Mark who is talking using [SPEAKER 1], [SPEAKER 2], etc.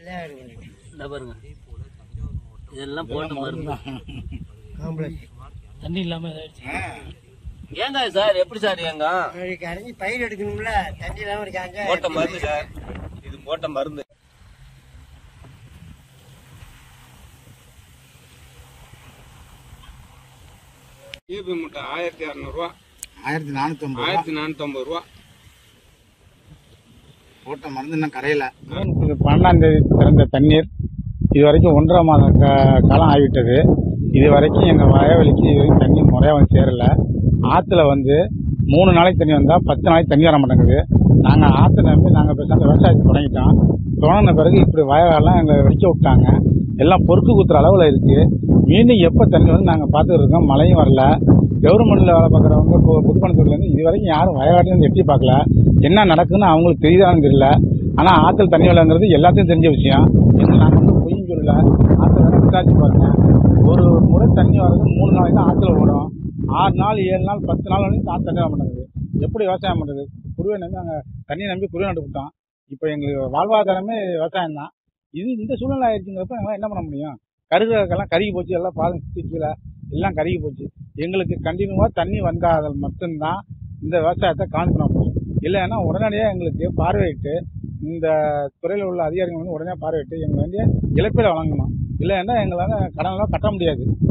[SPEAKER 1] எல்லாம் இருக்கு
[SPEAKER 2] இந்த பாருங்க இதெல்லாம் போட்ட மருந்து
[SPEAKER 1] காம்ப்ளெக்ஸ்
[SPEAKER 3] தண்ணி இல்லாம இதாயிடுச்சு
[SPEAKER 2] ஏங்க சார் எப்படி சார் ஏங்க
[SPEAKER 1] கரைஞ்சி பயிர் எடுக்கணும்ல தண்ணி இல்லாம இருக்காங்க
[SPEAKER 2] போட்ட மருந்து சார் இது போட்ட மருந்து
[SPEAKER 4] ஈபி மூட்டை ஆயிரத்தி இரநூறுவா
[SPEAKER 5] ஆயிரத்தி நானூத்தி ஐம்பது ரூபா
[SPEAKER 4] ஆயிரத்தி நானூற்றம்பது ரூபா
[SPEAKER 5] போட்ட மருந்து இன்னும் கரையில
[SPEAKER 6] இது பன்னெண்டாம் தேதி திறந்த தண்ணீர் இது வரைக்கும் ஒன்றரை மாத கா- காலம் ஆகிவிட்டது இது வரைக்கும் எங்க வயவெளிக்கு இது வரைக்கும் தண்ணி முறையா வந்து சேரல ஆத்துல வந்து மூணு நாளைக்கு தண்ணி வந்தா பத்து நாளைக்கு தண்ணி வர மாட்டேங்குது நாங்க ஆத்து நம்பி நாங்க பேசாம விவசாயத்தை தொடங்கிட்டோம் தொடங்கின பிறகு இப்படி வயலெல்லாம் எங்க வெடிக்க விட்டாங்க எல்லாம் பொறுக்கு குத்துற அளவுல இருக்கு மீண்டும் எப்ப தண்ணி வந்து நாங்க பாத்துட்டு இருக்கோம் மழையும் வரல கவர்மெண்ட்ல வேலை பார்க்குறவங்க இப்போ புதுப்பணத்தூர்ல இருந்து இது வரைக்கும் யாரும் வயநாட்டில இருந்து எட்டி பார்க்கல என்ன நடக்குன்னு அவங்களுக்கு தெரியுதான்னு தெரியல ஆனா ஆத்துல தண்ணி வரலங்கிறது எல்லாத்தையும் தெரிஞ்ச விஷயம் எங்க நாங்க வந்து பொய்யும் சொல்லல ஆத்துல வேணா விசாரிச்சு பாருங்க ஒரு முறை தண்ணி வர்றது மூணு நாளைக்கு தான் ஆத்துல ஓடும் ஆறு நாள் ஏழு நாள் பத்து நாள் வரைக்கும் ஆத்து தண்ணி வர மாட்டேங்குது எப்படி விவசாயம் பண்றது குருவை நம்பி நாங்க தண்ணியை நம்பி குருவை நட்டு விட்டோம் இப்போ எங்களுக்கு வாழ்வாதாரமே விவசாயம் தான் இது இந்த சூழ்நிலை ஆயிடுச்சுங்கிறப்ப எங்களால் என்ன பண்ண முடியும் கருகிறதுக்கெல்லாம் கருகி போச்சு எல்லாம் பாருங்க சுத்தி கீழே எல்லாம் கருகி போச்சு எங்களுக்கு கண்டினியூவாக தண்ணி வந்தால் மட்டும்தான் இந்த விவசாயத்தை காணிக்கணும் முடியும் இல்லைன்னா உடனடியாக எங்களுக்கு பார்வையிட்டு இந்த துறையில் உள்ள அதிகாரிகள் வந்து உடனே பார்வையிட்டு எங்களுக்கு வேண்டிய இழப்பீடை வழங்கணும் இல்லைன்னா எங்களால் கடனெல்லாம் கட்ட முடியாது